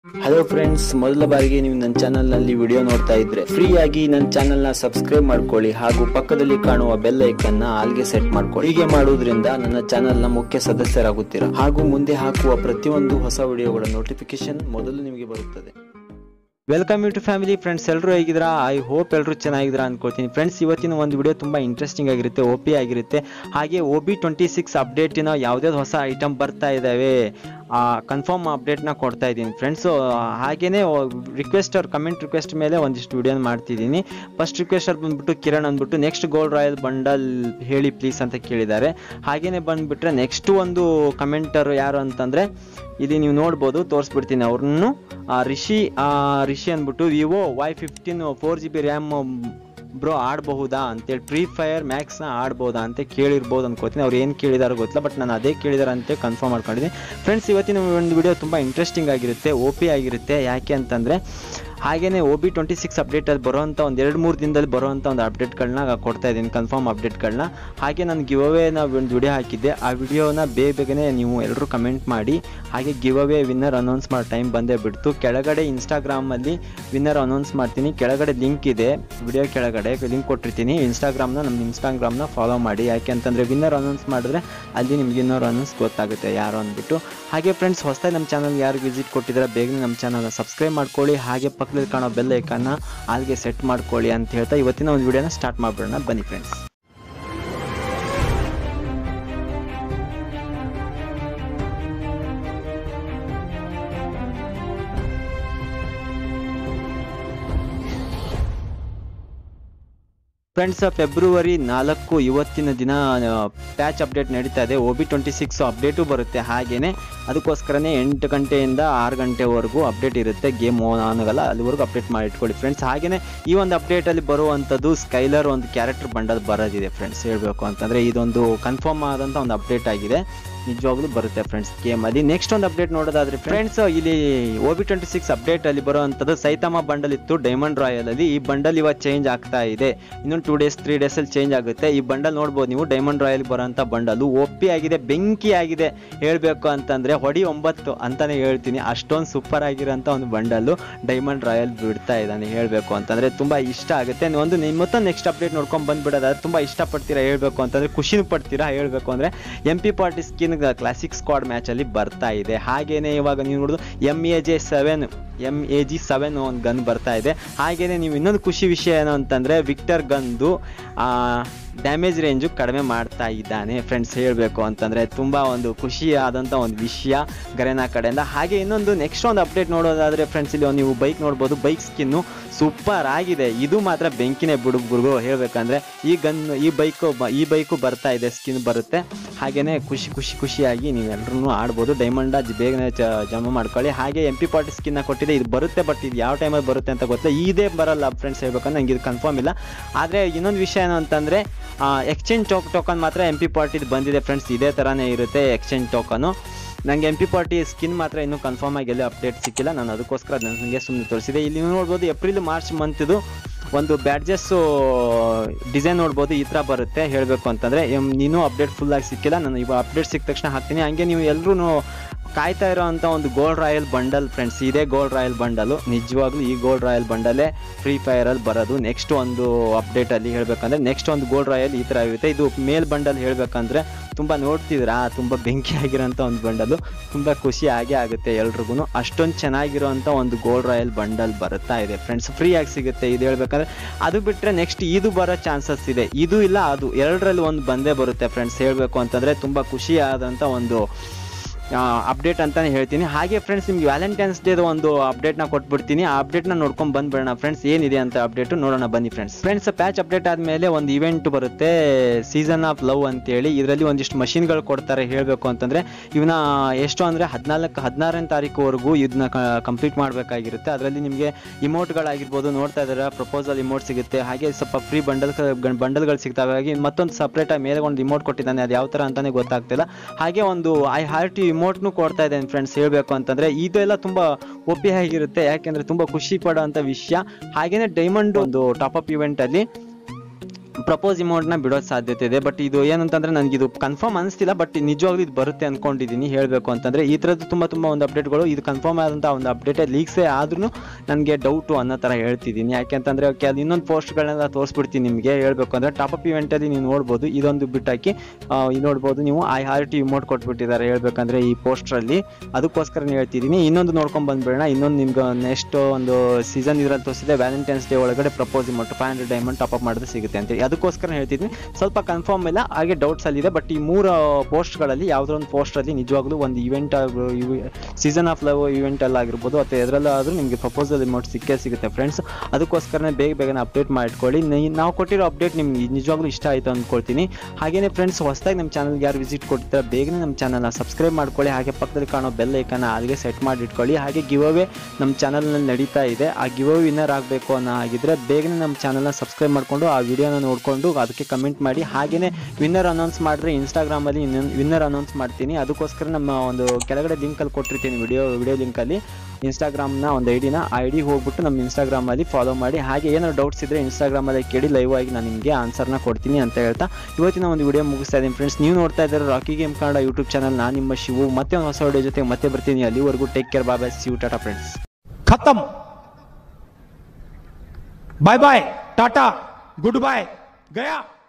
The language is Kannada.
ಹಲೋ ಫ್ರೆಂಡ್ಸ್ ಮೊದಲ ಬಾರಿಗೆ ನೀವು ನನ್ನ ಚಾನಲ್ನಲ್ಲಿ ವಿಡಿಯೋ ನೋಡ್ತಾ ಇದ್ರೆ ಫ್ರೀ ಆಗಿ ನನ್ನ ಚಾನಲ್ನ ಸಬ್ಸ್ಕ್ರೈಬ್ ಮಾಡ್ಕೊಳ್ಳಿ ಹಾಗೂ ಪಕ್ಕದಲ್ಲಿ ಕಾಣುವ ಬೆಲ್ ಐಕನ್ನ ಆಲ್ಗೆ ಸೆಟ್ ಮಾಡ್ಕೊಳ್ಳಿ ಹೀಗೆ ಮಾಡುವುದರಿಂದ ನನ್ನ ಚಾನಲ್ನ ಮುಖ್ಯ ಸದಸ್ಯರಾಗುತ್ತೀರಾ ಹಾಗೂ ಮುಂದೆ ಹಾಕುವ ಪ್ರತಿಯೊಂದು ಹೊಸ ವಿಡಿಯೋಗಳ ನೋಟಿಫಿಕೇಶನ್ ಮೊದಲು ನಿಮಗೆ ಬರುತ್ತದೆ welcome you to family friends ಎಲ್ಲರೂ ಹೇಗಿದ್ದೀರಾ ಐ ಹೋಪ್ ಎಲ್ಲರೂ ಚೆನ್ನಾಗಿದ್ದೀರಾ ಅನ್ಕೊಳ್ತೀನಿ ಫ್ರೆಂಡ್ಸ್ ಇವತ್ತಿನ ಒಂದು ವಿಡಿಯೋ ತುಂಬ ಇಂಟ್ರೆಸ್ಟಿಂಗ್ ಆಗಿರುತ್ತೆ ಒ ಪಿ ಆಗಿರುತ್ತೆ ಹಾಗೆ ಒ ಬಿ ಟ್ವೆಂಟಿ ಸಿಕ್ಸ್ ಅಪ್ಡೇಟಿನ ಯಾವುದೇ ಹೊಸ ಐಟಮ್ ಬರ್ತಾ ಇದ್ದಾವೆ ಕನ್ಫರ್ಮ್ ಅಪ್ಡೇಟ್ನ ಕೊಡ್ತಾ ಇದ್ದೀನಿ ಫ್ರೆಂಡ್ಸು ಹಾಗೆಯೇ ರಿಕ್ವೆಸ್ಟರ್ ಕಮೆಂಟ್ ರಿಕ್ವೆಸ್ಟ್ ಮೇಲೆ ಒಂದಿಷ್ಟು ವಿಡಿಯೋನ ಮಾಡ್ತಿದ್ದೀನಿ ಫಸ್ಟ್ ರಿಕ್ವೆಸ್ಟರ್ ಬಂದ್ಬಿಟ್ಟು ಕಿರಣ್ ಅಂದ್ಬಿಟ್ಟು ನೆಕ್ಸ್ಟ್ ಗೋಲ್ಡ್ ರಾಯಲ್ ಬಂಡಲ್ ಹೇಳಿ ಪ್ಲೀಸ್ ಅಂತ ಕೇಳಿದ್ದಾರೆ ಹಾಗೇನೆ ಬಂದ್ಬಿಟ್ರೆ ನೆಕ್ಸ್ಟ್ ಒಂದು ಕಮೆಂಟರ್ ಯಾರು ಅಂತಂದರೆ ಇಲ್ಲಿ ನೀವು ನೋಡ್ಬೋದು ತೋರಿಸ್ಬಿಡ್ತೀನಿ ಅವ್ರನ್ನು ರಿಷಿ ಆ, ರಿಷಿ ಅಂದ್ಬಿಟ್ಟು Vivo Y fifteen four G B RAM bro ಆಡಬಹುದಾ ಅಂತೇಳಿ ಫ್ರೀ ಫೈರ್ ಮ್ಯಾಕ್ಸ್ನ ಆಡ್ಬೋದಾ ಅಂತ ಕೇಳಿರ್ಬೋದು ಅನ್ಕೋತೀನಿ ಅವ್ರು ಏನು ಕೇಳಿದಾರೋ ಗೊತ್ತಿಲ್ಲ ಬಟ್ ನಾನು ಅದೇ ಕೇಳಿದಾರೆ ಅಂತ ಕನ್ಫರ್ಮ್ ಮಾಡ್ಕೊಂಡಿದ್ದೀನಿ ಫ್ರೆಂಡ್ಸ್ ಇವತ್ತಿನ ಒಂದು ವಿಡಿಯೋ ತುಂಬ ಇಂಟ್ರೆಸ್ಟಿಂಗ್ ಆಗಿರುತ್ತೆ ಓ ಪಿ ಆಗಿರುತ್ತೆ ಯಾಕೆ ಅಂತಂದರೆ ಹಾಗೆಯೇ ಒ ಬಿ ಟ್ವೆಂಟಿ ಸಿಕ್ಸ್ ಅಪ್ಡೇಟಲ್ಲಿ ಬರೋವಂಥ ಒಂದು ಎರಡು ಮೂರು ದಿನದಲ್ಲಿ ಬರೋವಂಥ ಒಂದು ಅಪ್ಡೇಟ್ಗಳನ್ನ ಕೊಡ್ತಾ ಇದ್ದೀನಿ ಕನ್ಫರ್ಮ್ ಅಪ್ಡೇಟ್ಗಳನ್ನ ಹಾಗೆ ನಾನು ಗಿವ್ ಅವೇನ ಒಂದು ವಿಡಿಯೋ ಹಾಕಿದ್ದೆ ಆ ವಿಡಿಯೋನ ಬೇಗ ಬೇಗನೆ ನೀವು ಎಲ್ಲರೂ ಕಮೆಂಟ್ ಮಾಡಿ ಹಾಗೆ ಗಿವ್ ಅವೇ ವಿನ್ನರ್ ಅನೌನ್ಸ್ ಮಾಡೋ ಟೈಮ್ ಬಂದೇ ಬಿಡ್ತು ಕೆಳಗಡೆ ಇನ್ಸ್ಟಾಗ್ರಾಮಲ್ಲಿ ವಿನ್ನರ್ ಅನೌನ್ಸ್ ಮಾಡ್ತೀನಿ ಕೆಳಗಡೆ ಲಿಂಕ್ ಇದೆ ವಿಡಿಯೋ ಕೆಳಗಡೆ ಲಿಂಕ್ ಕೊಟ್ಟಿರ್ತೀನಿ ಇನ್ಸ್ಟಾಗ್ರಾಮ್ನ ನಮ್ಮ ಇನ್ಸ್ಟಾಗ್ರಾಮ್ನ ಫಾಲೋ ಮಾಡಿ ಯಾಕೆ ಅಂತಂದರೆ ವಿನ್ನರ್ ಅನೌನ್ಸ್ ಮಾಡಿದ್ರೆ ಅಲ್ಲಿ ನಿಮ್ಗೆ ಇನ್ನೊರು ಅನೌನ್ಸ್ ಗೊತ್ತಾಗುತ್ತೆ ಯಾರು ಅಂದ್ಬಿಟ್ಟು ಹಾಗೆ ಫ್ರೆಂಡ್ಸ್ ಹೊಸದಾಗಿ ನಮ್ಮ ಚಾನಲ್ಗೆ ಯಾರು ವಿಸಿಟ್ ಕೊಟ್ಟಿದ್ದಾರೆ ಬೇಗನೆ ನಮ್ಮ ಚಾನಲ್ನ ಸಬ್ಸ್ಕ್ರೈಬ್ ಮಾಡ್ಕೊಳ್ಳಿ ಹಾಗೆ ಪಕ್ಕದಲ್ಲಿ ಕಾಣೋ ಬೆಲ್ ಐಕನ್ನ ಅಲ್ಲಿಗೆ ಸೆಟ್ ಮಾಡ್ಕೊಳ್ಳಿ ಅಂತ ಹೇಳ್ತಾ ಇವತ್ತಿನ ಒಂದು ವಿಡಿಯೋನ ಸ್ಟಾರ್ಟ್ ಮಾಡ್ಬಿಡೋಣ ಬನ್ನಿ ಫ್ರೆಂಡ್ಸ್ ಫ್ರೆಂಡ್ಸ್ ಫೆಬ್ರವರಿ ನಾಲ್ಕು ಇವತ್ತಿನ ದಿನ ಪ್ಯಾಚ್ ಅಪ್ಡೇಟ್ ನಡೀತಾ ಇದೆ O B twenty six update ಬರುತ್ತೆ ಹಾಗೇನೆ ಅದಕ್ಕೋಸ್ಕರನೇ ಎಂಟು ಗಂಟೆಯಿಂದ ಆರು ಗಂಟೆವರೆಗೂ ಅಪ್ಡೇಟ್ ಇರುತ್ತೆ ಗೇಮ್ ಆನ್ ಆಗಲ್ಲ ಅಲ್ಲಿವರೆಗೂ ಅಪ್ಡೇಟ್ ಮಾಡಿ ಇಟ್ಕೊಳ್ಳಿ ಫ್ರೆಂಡ್ಸ್ ಹಾಗೇನೆ ಈ ಒಂದು ಅಪ್ಡೇಟಲ್ಲಿ ಬರುವಂಥದ್ದು ಸ್ಕೈಲರ್ ಒಂದು ಕ್ಯಾರೆಕ್ಟರ್ ಬಂಡಲ್ ಬರೋದಿದೆ ಫ್ರೆಂಡ್ಸ್ ಹೇಳಬೇಕು ಅಂತಂದರೆ ಇದೊಂದು ಕನ್ಫರ್ಮ್ ಆದಂಥ ಒಂದು ಅಪ್ಡೇಟ್ ಆಗಿದೆ ನಿಜವಾಗ್ಲೂ ಬರುತ್ತೆ ಫ್ರೆಂಡ್ಸ್ ಗೇಮಲ್ಲಿ ನೆಕ್ಸ್ಟ್ ಒಂದು ಅಪ್ಡೇಟ್ ನೋಡೋದಾದ್ರೆ ಫ್ರೆಂಡ್ಸ್ ಇಲ್ಲಿ O B twenty six update ಅಲ್ಲಿ ಬರುವಂಥದ್ದು ಸೈತಾಮ ಬಂಡಲ್ ಇತ್ತು ಡೈಮಂಡ್ ರಾಯಲ್ ಅಲ್ಲಿ ಈ ಬಂಡಲ್ ಇವತ್ತು ಚೇಂಜ್ ಆಗ್ತಾ ಇದೆ ಇನ್ನೊಂದು ಟೂ ಡೇಸ್ ತ್ರೀ ಡೇಸ್ ಅಲ್ಲಿ ಚೇಂಜ್ ಆಗುತ್ತೆ ಈ ಬಂಡಲ್ ನೋಡ್ಬೋದು ನೀವು ಡೈಮಂಡ್ ರಾಯಲ್ ಬರೋಂಥ ಬಂಡಲು ಒಪ್ಪಿ ಆಗಿದೆ ಬೆಂಕಿ ಆಗಿದೆ ಹೇಳಬೇಕು ಅಂತಂದ್ರೆ ಹೊಡಿ ಒಂಬತ್ತು ಅಂತಾನೆ ಹೇಳ್ತೀನಿ ಅಷ್ಟೊಂದು ಸೂಪರ್ ಆಗಿರೋಂಥ ಒಂದು ಬಂಡಲ್ಲು ಡೈಮಂಡ್ ರಾಯಲ್ ಬಿಡ್ತಾ ಇದ್ದಾನೆ ಹೇಳಬೇಕು ಅಂತಂದ್ರೆ ತುಂಬಾ ಇಷ್ಟ ಆಗುತ್ತೆ ಒಂದು ನಿಮ್ಮ ಮತ್ತೊಂದು ನೆಕ್ಸ್ಟ್ ಅಪ್ಡೇಟ್ ನೋಡ್ಕೊಂಡು ಬಂದ್ಬಿಡೋದಾದ್ರೆ ತುಂಬಾ ಇಷ್ಟಪಡ್ತೀರಾ ಹೇಳಬೇಕು ಅಂತಂದ್ರೆ ಖುಷಿನೂ ಪಡ್ತೀರಾ ಹೇಳಬೇಕು ಅಂದ್ರೆ M P party skin classic squad match ಅಲ್ಲಿ ಬರ್ತಾ ಇದೆ ಹಾಗೇನೆ ಇವಾಗ ನೀವು ನೋಡೋದು M A J seven M A G seven ಒಂದು ಗನ್ ಬರ್ತಾ ಇದೆ ಹಾಗೇನೆ ನೀವು ಇನ್ನೊಂದು ಖುಷಿ ವಿಷಯ ಏನು ಅಂತಂದ್ರೆ ವಿಕ್ಟರ್ ಗನ್ದು ಡ್ಯಾಮೇಜ್ ರೇಂಜು ಕಡಿಮೆ ಮಾಡ್ತಾ ಇದ್ದಾನೆ ಫ್ರೆಂಡ್ಸ್ ಹೇಳಬೇಕು ಅಂತಂದರೆ ತುಂಬ ಒಂದು ಖುಷಿಯಾದಂಥ ಒಂದು ವಿಷಯ ಗರೆನಾ ಕಡೆಯಿಂದ ಹಾಗೆ ಇನ್ನೊಂದು ನೆಕ್ಸ್ಟ್ ಒಂದು ಅಪ್ಡೇಟ್ ನೋಡೋದಾದರೆ ಫ್ರೆಂಡ್ಸ್ ಇಲ್ಲಿ ಒಂದು ನೀವು ಬೈಕ್ ನೋಡ್ಬೋದು ಬೈಕ್ ಸ್ಕಿನ್ನು ಸೂಪರ್ ಆಗಿದೆ ಇದು ಮಾತ್ರ ಬೆಂಕಿನೇ ಬಿಡುಗರು ಹೇಳಬೇಕಂದ್ರೆ ಈ ಗನ್ ಈ ಬೈಕು ಈ ಬೈಕು ಬರ್ತಾ ಇದೆ ಸ್ಕಿನ್ ಬರುತ್ತೆ ಹಾಗೆಯೇ ಖುಷಿ ಖುಷಿ ಖುಷಿಯಾಗಿ ನೀವೆಲ್ಲರೂ ಆಡ್ಬೋದು ಡೈಮಂಡ ಜ- ಬೇಗನೆ ಚ ಜಮಾ ಮಾಡ್ಕೊಳ್ಳಿ ಹಾಗೆ ಎಂ ಪಿ ಪಾರ್ಟಿ ಸ್ಕಿನ್ನ ಕೊಟ್ಟಿದೆ ಇದು ಬರುತ್ತೆ ಬಟ್ ಇದು ಯಾವ ಟೈಮಲ್ಲಿ ಬರುತ್ತೆ ಅಂತ ಗೊತ್ತಿಲ್ಲ ಇದೇ ಬರಲ್ಲ ಫ್ರೆಂಡ್ಸ್ ಹೇಳ್ಬೇಕಂದ್ರೆ ನಂಗೆ ಇದು ಕನ್ಫರ್ಮ್ ಇಲ್ಲ ಆದರೆ ಇನ್ನೊಂದು ವಿಷಯ ಏನು ಅಂತಂದರೆ ಎಕ್ಸ್ಚೇಂಜ್ ಟೋಕ್ ಟೋಕನ್ ಮಾತ್ರ ಎಂ ಪಿ ಪಾರ್ಟಿದು ಬಂದಿದೆ ಫ್ರೆಂಡ್ಸ್ ಇದೇ ಥರನೇ ಇರುತ್ತೆ ಎಕ್ಸ್ಚೇಂಜ್ ಟೋಕನು ನನಗೆ ಎಂ ಪಿ ಪಾರ್ಟಿ ಸ್ಕಿನ್ ಮಾತ್ರ ಇನ್ನೂ ಕನ್ಫರ್ಮ್ ಆಗಿ ಎಲ್ಲಿ ಅಪ್ಡೇಟ್ ಸಿಕ್ಕಿಲ್ಲ ನಾನು ಅದಕ್ಕೋಸ್ಕರ ನನಗೆ ಸುಮ್ಮನೆ ತೋರಿಸಿದೆ ಇಲ್ಲಿ ನೀವು ನೋಡ್ಬೋದು ಏಪ್ರಿಲ್ ಮಾರ್ಚ್ ಮಂತಿದು ಒಂದು ಬ್ಯಾಡ್ಜಸ್ಸು ಡಿಸೈನ್ ನೋಡ್ಬೋದು ಈ ಥರ ಬರುತ್ತೆ ಹೇಳಬೇಕು ಅಂತಂದರೆ ನೀನು ಅಪ್ಡೇಟ್ ಫುಲ್ಲಾಗಿ ಸಿಕ್ಕಿಲ್ಲ ನಾನು ಇವಾಗ ಅಪ್ಡೇಟ್ ಸಿಕ್ಕ ತಕ್ಷಣ ಹಾಕ್ತೀನಿ ಹಂಗೆ ನೀವು ಎಲ್ಲರೂ ಕಾಯ್ತಾ ಇರೋ ಅಂಥ ಒಂದು ಗೋಲ್ಡ್ ರಾಯಲ್ ಬಂಡಲ್ ಫ್ರೆಂಡ್ಸ್ ಇದೇ ಗೋಲ್ಡ್ ರಾಯಲ್ ಬಂಡಲು ನಿಜವಾಗ್ಲೂ ಈ ಗೋಲ್ಡ್ ರಾಯಲ್ ಬಂಡಲೇ ಫ್ರೀ ಫೈರಲ್ಲಿ ಬರೋದು ನೆಕ್ಸ್ಟ್ ಒಂದು ಅಪ್ಡೇಟಲ್ಲಿ ಹೇಳಬೇಕಂದ್ರೆ ನೆಕ್ಸ್ಟ್ ಒಂದು ಗೋಲ್ಡ್ ರಾಯಲ್ ಈ ಥರ ಇರುತ್ತೆ ಇದು ಮೇಲ್ ಬಂಡಲ್ ಹೇಳಬೇಕಂದ್ರೆ ತುಂಬ ನೋಡ್ತಿದ್ರಾ ತುಂಬ ಬೆಂಕಿ ಆಗಿರೋಂಥ ಒಂದು ಬಂಡಲು ತುಂಬ ಖುಷಿ ಆಗೇ ಆಗುತ್ತೆ ಎಲ್ರಿಗೂ ಅಷ್ಟೊಂದು ಚೆನ್ನಾಗಿರೋಂಥ ಒಂದು ಗೋಲ್ಡ್ ರಾಯಲ್ ಬಂಡಲ್ ಬರ್ತಾ ಇದೆ ಫ್ರೆಂಡ್ಸ್ ಫ್ರೀ ಆಗಿ ಸಿಗುತ್ತೆ ಇದು ಹೇಳ್ಬೇಕಂದ್ರೆ ಅದು ಬಿಟ್ಟರೆ ನೆಕ್ಸ್ಟ್ ಇದು ಬರೋ ಚಾನ್ಸಸ್ ಇದೆ ಇದು ಇಲ್ಲ ಅದು ಎರಡರಲ್ಲಿ ಒಂದು ಬಂದೇ ಬರುತ್ತೆ ಫ್ರೆಂಡ್ಸ್ ಹೇಳಬೇಕು ಅಂತಂದರೆ ತುಂಬ ಖುಷಿಯಾದಂಥ ಒಂದು ಅಪ್ಡೇಟ್ ಅಂತಾನೆ ಹೇಳ್ತೀನಿ ಹಾಗೆ ಫ್ರೆಂಡ್ಸ್ ನಿಮ್ಗೆ ವ್ಯಾಲೆಂಟೈನ್ಸ್ ಡೇದ ಒಂದು ಅಪ್ಡೇಟ್ನ ಕೊಟ್ಬಿಡ್ತೀನಿ ಆ ಅಪ್ಡೇಟ್ನ ನೋಡ್ಕೊಂಡು ಬಂದ್ಬಿಡೋಣ ಫ್ರೆಂಡ್ಸ್ ಏನಿದೆ ಅಂತ ಅಪ್ಡೇಟ್ ನೋಡೋಣ ಬನ್ನಿ ಫ್ರೆಂಡ್ಸ್ ಫ್ರೆಂಡ್ಸ್ ಪ್ಯಾಚ್ ಅಪ್ಡೇಟ್ ಆದಮೇಲೆ ಒಂದು ಇವೆಂಟ್ ಬರುತ್ತೆ ಸೀಸನ್ ಆಫ್ ಲವ್ ಅಂತೇಳಿ ಇದರಲ್ಲಿ ಒಂದಿಷ್ಟು ಮಷಿನ್ಗಳು ಕೊಡ್ತಾರೆ ಹೇಳಬೇಕು ಅಂತಂದರೆ ಇವನ್ನ ಎಷ್ಟು ಅಂದರೆ ಹದಿನಾಲ್ಕು ಹದಿನಾರನೇ ತಾರೀಕುವರೆಗೂ ಇದನ್ನ ಕಂಪ್ಲೀಟ್ ಮಾಡಬೇಕಾಗಿರುತ್ತೆ ಅದರಲ್ಲಿ ನಿಮಗೆ ಇಮೋಟ್ಗಳಾಗಿರ್ಬೋದು ನೋಡ್ತಾ ಇದ್ದಾರೆ ಪ್ರಪೋಸಲ್ ಇಮೋಟ್ ಸಿಗುತ್ತೆ ಹಾಗೆ ಸ್ವಲ್ಪ ಫ್ರೀ ಬಂಡಲ್ ಬಂಡಲ್ಗಳು ಸಿಗ್ತವೆ ಹಾಗೆ ಮತ್ತೊಂದು ಸಪ್ರೇಟಾಗಿ ಮೇಲೆ ಒಂದು ಇಮೋಟ್ ಕೊಟ್ಟಿದ್ದಾನೆ ಅದು ಯಾವ ಥರ ಅಂತಲೇ ಗೊತ್ತಾಗ್ತಿಲ್ಲ ಹಾಗೆ ಒಂದು ಐ ಹಾರ್ಟ್ ಇಮೋಟ್ನು ಕೊಡ್ತಾ ಇದ್ದೇನೆ ಫ್ರೆಂಡ್ಸ್ ಹೇಳಬೇಕು ಅಂತಂದರೆ ಇದೆಲ್ಲ ತುಂಬ ಒಪ್ಪಿ ಆಗಿರುತ್ತೆ ಯಾಕೆಂದರೆ ತುಂಬ ಖುಷಿ ಪಡೋಂಥ ವಿಷಯ ಹಾಗೆಯೇ ಡೈಮಂಡ್ ಒಂದು ಟಾಪ್ ಅಪ್ ಇವೆಂಟಲ್ಲಿ ಪ್ರಪೋಸ್ ನ ಬಿಡೋದ್ ಸಾಧ್ಯತೆ ಇದೆ ಬಟ್ ಇದು ಏನಂತಂದ್ರೆ ನನಗೆ ಇದು ಕನ್ಫರ್ಮ್ ಅನಿಸ್ತಿಲ್ಲ ಬಟ್ ನಿಜವಾಗ್ಲೂ ಇದು ಬರುತ್ತೆ ಅನ್ಕೊಂಡಿದ್ದೀನಿ ಹೇಳಬೇಕು ಅಂತಂದ್ರೆ ಈ ಥರದ್ದು ತುಂಬ ತುಂಬ ಒಂದು ಅಪ್ಡೇಟ್ಗಳು ಇದು ಕನ್ಫರ್ಮ್ ಆದಂಥ ಒಂದು ಅಪ್ಡೇಟ್ ಲೀಕ್ಸೇ ಆದ್ರೂ ನನಗೆ ಡೌಟು ಅನ್ನೋ ಥರ ಹೇಳ್ತಿದ್ದೀನಿ ಯಾಕೆಂತಂದ್ರೆ ಓಕೆ ಅದು ಇನ್ನೊಂದು ಪೋಸ್ಟ್ಗಳನ್ನೆಲ್ಲ ತೋರಿಸ್ಬಿಡ್ತೀನಿ ನಿಮಗೆ ಹೇಳಬೇಕು ಅಂದ್ರೆ ಟಾಪ್ ಅಪ್ ಇವೆಂಟಲ್ಲಿ ನೀವು ನೋಡ್ಬೋದು ಇದೊಂದು ಬಿಟ್ಟಾಕಿ ಆ, ಇಲ್ಲಿ ನೋಡ್ಬೋದು ನೀವು ಐ ಆರ್ ಟಿ ಇಮೋಟ್ ಕೊಟ್ಬಿಟ್ಟಿದ್ದಾರೆ ಹೇಳ್ಬೇಕಂದ್ರೆ ಈ ಪೋಸ್ಟ್ರಲ್ಲಿ ಅದಕ್ಕೋಸ್ಕರ ಹೇಳ್ತಿದ್ದೀನಿ ಇನ್ನೊಂದು ನೋಡ್ಕೊಂಡ್ ಬಂದ್ಬಿಡೋಣ ಇನ್ನೊಂದು ನಿಮ್ಗೆ ನೆಕ್ಸ್ಟ್ ಒಂದು ಸೀಸನ್ ಇದ್ರಲ್ಲಿ ತೋರಿಸಿದೆ ವ್ಯಾಲೆಂಟೈನ್ಸ್ ಡೇ ಒಳಗಡೆ propose emote five hundred diamond top up ಮಾಡಿದ್ರೆ ಸಿಗುತ್ತೆ ಅಂತ ಅದಕ್ಕೋಸ್ಕರ ಹೇಳ್ತಿದ್ದೀನಿ ಸ್ವಲ್ಪ ಕನ್ಫರ್ಮ್ ಇಲ್ಲ ಹಾಗೆ ಡೌಟ್ಸ್ ಅಲ್ಲಿ ಇದೆ ಬಟ್ ಈ ಮೂರು ಪೋಸ್ಟ್ಗಳಲ್ಲಿ ಯಾವುದೋ ಒಂದು ಪೋಸ್ಟಲ್ಲಿ ನಿಜವಾಗ್ಲೂ ಒಂದು event season of love event ಎಲ್ಲ ಆಗಿರ್ಬೋದು ಅಥವಾ ಎದ್ರಲ್ಲಾದ್ರೂ ನಿಮಗೆ ಪ್ರಪೋಸಲ್ ಇಮೋಟ್ ಸಿಕ್ಕೇ ಸಿಗುತ್ತೆ ಫ್ರೆಂಡ್ಸ್ ಅದಕ್ಕೋಸ್ಕರನೇ ಬೇಗ ಬೇಗನೆ ಅಪ್ಡೇಟ್ ಮಾಡಿಟ್ಕೊಳ್ಳಿ ನಿ- ನಾವು ಕೊಟ್ಟಿರೋ ಅಪ್ಡೇಟ್ ನಿಮ್ಗೆ ನಿಜವಾಗ್ಲೂ ಇಷ್ಟ ಆಯಿತು ಅಂದ್ಕೊಳ್ತೀನಿ ಹಾಗೇನೇ ಫ್ರೆಂಡ್ಸ್ ಹೊಸದಾಗಿ ನಮ್ಮ ಚಾನಲ್ಗೆ ಯಾರು ವಿಸಿಟ್ ಕೊಡ್ತಾರೆ ಬೇಗನೆ ನಮ್ಮ ಚಾನಲ್ನ ಸಬ್ಸ್ಕ್ರೈಬ್ ಮಾಡ್ಕೊಳ್ಳಿ ಹಾಗೆ ಪಕ್ಕದಲ್ಲಿ ಕಾಣೋ ಬೆಲ್ ಐಕನ್ನ ಅಲ್ಲಿಗೆ ಸೆಟ್ ಮಾಡಿ ಇಟ್ಕೊಳ್ಳಿ ಹಾಗೆ ಗಿವ್ ಅವೇ ನಮ್ಮ ಚಾನಲ್ನಲ್ಲಿ ನಡೀತಾ ಇದೆ ಆ ಗಿವ್ ಅವೇ ವಿನ್ನರ್ ಆಗಬೇಕು ಅನ್ನೋ ಹಾಗಿದ್ರೆ ಬೇಗನೆ ನಮ್ಮ ಚಾನಲ್ನ ಸಬ್ಸ್ಕ್ರೈಬ್ ಮಾಡಿಕೊಂಡು ಆ ವಿಡಿಯೋನ ನೋಡಿಕೊಂಡು ಅದಕ್ಕೆ ಕಮೆಂಟ್ ಮಾಡಿ ಹಾಗೇನೆ ವಿನ್ನರ್ ಅನೌನ್ಸ್ ಮಾಡಿದ್ರೆ ಇನ್ಸ್ಟಾಗ್ರಾಮಲ್ಲಿ ಇನ್ನೊಂದು ವಿನ್ನರ್ ಅನೌನ್ಸ್ ಮಾಡ್ತೀನಿ ಅದಕ್ಕೋಸ್ಕರ ನಮ್ಮ ಒಂದು ಕೆಳಗಡೆ ಲಿಂಕಲ್ಲಿ ಕೊಟ್ಟಿರ್ತೀನಿ ವಿಡಿಯೋ ವಿಡಿಯೋ ಲಿಂಕಲ್ಲಿ ಇನ್ಸ್ಟಾಗ್ರಾಮ್ನ ಒಂದು ಐಡಿನ ಆ ಐಡಿ ಹೋಗ್ಬಿಟ್ಟು ನಮ್ಮ ಇನ್ಸ್ಟಾಗ್ರಾಮಲ್ಲಿ ಫಾಲೋ ಮಾಡಿ ಹಾಗೆ ಏನಾದ್ರು ಡೌಟ್ಸ್ ಇದ್ದರೆ ಇನ್ಸ್ಟಾಗ್ರಾಮಲ್ಲಿ ಕೇಳಿ ಲೈವ್ ಆಗಿ ನಾನು ನಿಮಗೆ ಆನ್ಸರ್ನ ಕೊಡ್ತೀನಿ ಅಂತ ಹೇಳ್ತಾ ಇವತ್ತಿನ ಒಂದು ವಿಡಿಯೋ ಮುಗಿಸ್ತಾ ಇದ್ದೀನಿ ಫ್ರೆಂಡ್ಸ್ ನೀವು ನೋಡ್ತಾ ಇದ್ದಾರೆ Rocky game Kannada YouTube channel ನಾನು ನಿಮ್ಮ ಶಿವು ಮತ್ತೆ ಒಂದು ಹೊಸ ವಿಡಿಯೋ ಜೊತೆ ಮತ್ತೆ ಬರ್ತೀನಿ ಅಲ್ಲಿವರೆಗೂ ಟೇಕ್ ಕೇರ್ ಬಾಬಾ ಸಿವ್ ಟಾಟಾ ಫ್ರೆಂಡ್ಸ್ खत्म बाय बाय टाटा गुड बाय गया